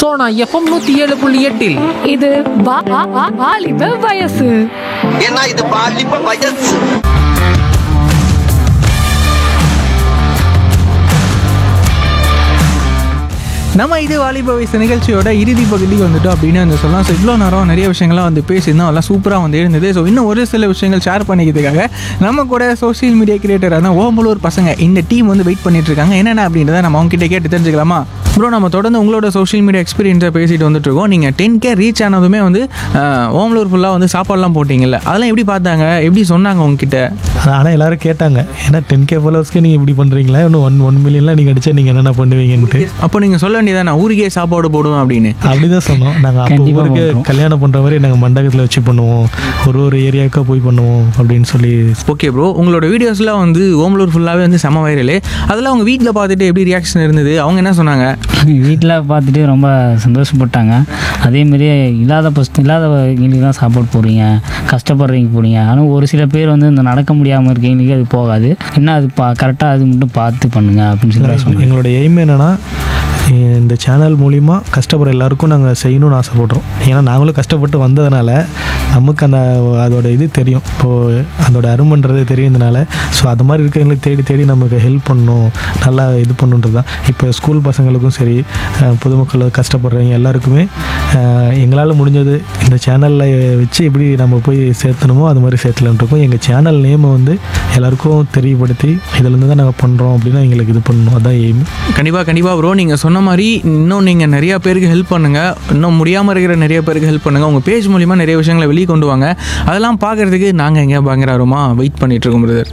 Sona FM நூத்தி ஏழு புள்ளி எட்டில் இது வா- வா- வா- வாலிப வயசு ஏன்னா இது பாலிப்ப வயசு நம்ம இது வாலிப வயசு நிகழ்ச்சியோட இறுதி பகுதிக்கு வந்துட்டோம் அப்படின்னு வந்து சொல்லலாம் ஸோ இவ்வளோ நேரம் நிறைய விஷயங்கள்லாம் வந்து பேசியிருந்தோம் அதெல்லாம் சூப்பராக வந்து இருந்தது ஸோ இன்னும் ஒரு சில விஷயங்கள் ஷேர் பண்ணிக்கிறதுக்காக நம்ம கூட சோஷியல் மீடியா கிரியேட்டரான ஓமலூர் பசங்க இந்த டீம் வந்து வெயிட் பண்ணிட்டு இருக்காங்க என்னென்ன அப்படின்றத நம்ம அவங்க கிட்ட கேட்டு தெரிஞ்சுக்கலாமா ப்ரோ நம்ம தொடர்ந்து உங்களோட சோஷியல் மீடியா எக்ஸ்பீரியன்ஸை பேசிட்டு வந்துட்டு இருக்கோம் நீங்கள் டென் கே ரீச் ஆனதுமே வந்து ஆஹ், ஓமலூர் ஃபுல்லாக வந்து சாப்பாடுலாம் போட்டிங்கல்ல அதெல்லாம் எப்படி பார்த்தாங்க எப்படி சொன்னாங்க உங்ககிட்ட ஆனால் எல்லாரும் கேட்டாங்க ஏன்னா டென் கே ஃபாலோவர்ஸ்க்கு நீங்கள் இப்படி பண்ணுறீங்களா இன்னும் ஒன் ஒன் மில்லியன்லாம் நீங்கள் அடிச்சா நீங்கள் என்னென்ன பண்ணுவீங்கன்ட்டு அப்போ நீங்கள் சொல்ல வேண்டியதானே ஊருக்கே சாப்பாடு போடுவோம் அப்படின்னு அப்படி தான் சொன்னோம் நாங்கள் அப்போ கண்டிப்பா ஊருக்கு பண்றோம். கல்யாணம் பண்ணுற மாதிரி நாங்கள் மண்டபத்தில் வச்சு பண்ணுவோம் ஒரு ஒரு ஏரியாவுக்காக போய் பண்ணுவோம் அப்படின்னு சொல்லி ஓகே ப்ரோ உங்களோட வீடியோஸ்லாம் வந்து ஓமலூர் ஃபுல்லாகவே வந்து செம வைரலு அதெல்லாம் அவங்க வீட்டில் பார்த்துட்டு எப்படி ரியாக்ஷன் இருந்தது அவங்க என்ன சொன்னாங்க வீட்டில் பார்த்துட்டு ரொம்ப சந்தோஷப்பட்டாங்க அதேமாரி இல்லாத பஸ்ட் இல்லாதவங்களுக்கு தான் சாப்பாடு போடுறீங்க கஷ்டப்படுறீங்க போடுறீங்க ஆனால் ஒரு சில பேர் வந்து இந்த நடக்க முடியாமல் இருக்கவங்களுக்கு அது போகாது என்ன அது பா கரெக்டாக அது மட்டும் பார்த்து பண்ணுங்க அப்படின்னு சொல்லி தான் சொன்னாங்க எங்களோட எய்ம் என்னென்னா இந்த சேனல் மூலிமா கஷ்டப்படுற எல்லாருக்கும் நாங்கள் செய்யணும்னு ஆசைப்படுறோம் ஏன்னா நாங்களும் கஷ்டப்பட்டு வந்ததுனால நமக்கு அந்த அதோட இது தெரியும் இப்போது அதோட அருமைன்றது தெரியுதுனால ஸோ அது மாதிரி இருக்கிறவங்களுக்கு தேடி தேடி நமக்கு ஹெல்ப் பண்ணணும் நல்லா இது பண்ணுன்றது தான் இப்போ ஸ்கூல் பசங்களுக்கும் சரி அஹ், பொதுமக்கள் கஷ்டப்படுறவங்க எல்லாருக்குமே அஹ், எங்களால் முடிஞ்சது இந்த சேனலில் வச்சு எப்படி நம்ம போய் சேர்த்தணுமோ அது மாதிரி சேர்த்தலான் இருக்கோம் எங்கள் சேனல் நேமை வந்து எல்லாருக்கும் தெரியப்படுத்தி இதுலேருந்து தான் நாங்கள் பண்ணுறோம் அப்படின்னா எங்களுக்கு இது பண்ணணும் அதான் எய்ம் கண்டிப்பாக கண்டிப்பாக ப்ரோ நீங்கள் சொன்ன மாதிரி இன்னும் நீங்கள் நிறையா பேருக்கு ஹெல்ப் பண்ணுங்கள் இன்னும் முடியாமல் இருக்கிற நிறைய பேருக்கு ஹெல்ப் பண்ணுங்கள் உங்கள் பேஜ் மூலிமா நிறைய விஷயங்களை வெளியே கொண்டு வாங்க அதெல்லாம் பார்க்குறதுக்கு நாங்கள் எங்கே பயங்கரமா வெயிட் பண்ணிட்டு இருக்கோம் பிரதர்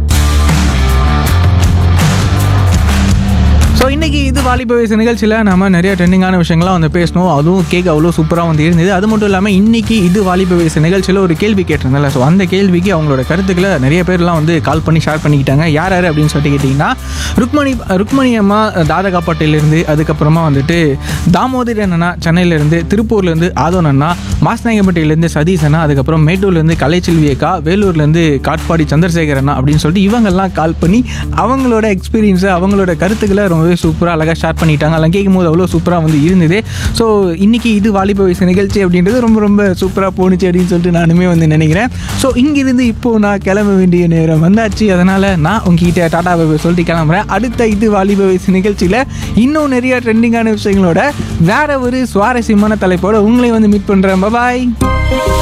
ஸோ இன்றைக்கி இது வாலிப வயசு நிகழ்ச்சியில் நம்ம நிறைய ட்ரெண்டிங்கான விஷயங்கள்லாம் வந்து பேசணும் அதுவும் கேக் அவ்வளோ சூப்பராக வந்து இருந்தது அது மட்டும் இல்லாமல் இன்றைக்கி இது வாலிப வயசு நிகழ்ச்சியில் ஒரு கேள்வி கேட்டிருந்தேன்ல ஸோ அந்த கேள்விக்கு அவங்களோட கருத்துக்களை நிறைய பேர்லாம் வந்து கால் பண்ணி ஷேர் பண்ணிக்கிட்டாங்க யார் யார் அப்படின்னு சொல்லிட்டு கேட்டிங்கன்னா ருக்மணி ருக்மணி அம்மா தாதகாப்பட்டிலேருந்து அதுக்கப்புறமா வந்துட்டு தாமோதரன் அண்ணா சென்னையிலேருந்து திருப்பூர்லேருந்து ஆதோன் அண்ணா மாஸ்நாயகப்பட்டியிலேருந்து சதீஷ் அண்ணா அதுக்கப்புறம் மேட்டூர்லேருந்து கலைச்செல்வி அக்கா வேலூர்லேருந்து காட்பாடி சந்திரசேகர் அண்ணா அப்படின்னு சொல்லிட்டு இவங்கெல்லாம் கால் பண்ணி அவங்களோட எக்ஸ்பீரியன்ஸை அவங்களோட கருத்துக்களை ரொம்பவே சூப்பராக அழகாக ஷேர் பண்ணிட்டாங்க அதெல்லாம் கேட்கும்போது அவ்வளோ சூப்பராக வந்து இருந்தது ஸோ இன்னைக்கு இது வாலிப வயசு நிகழ்ச்சி அப்படின்றது ரொம்ப ரொம்ப சூப்பராக போணுச்சு அப்படின்னு சொல்லிட்டு நானுமே வந்து நினைக்கிறேன் ஸோ இங்கிருந்து இப்போ நான் கிளம்ப வேண்டிய நேரம் வந்தாச்சு அதனால் நான் உங்ககிட்ட டாடா பாபா சொல்லிட்டு கிளம்புறேன் அடுத்த இது வாலிப வயசு நிகழ்ச்சியில் இன்னும் நிறைய ட்ரெண்டிங்கான விஷயங்களோட வேற ஒரு சுவாரஸ்யமான தலைப்போட உங்களை வந்து மீட் பண்ணுறேன் பாய்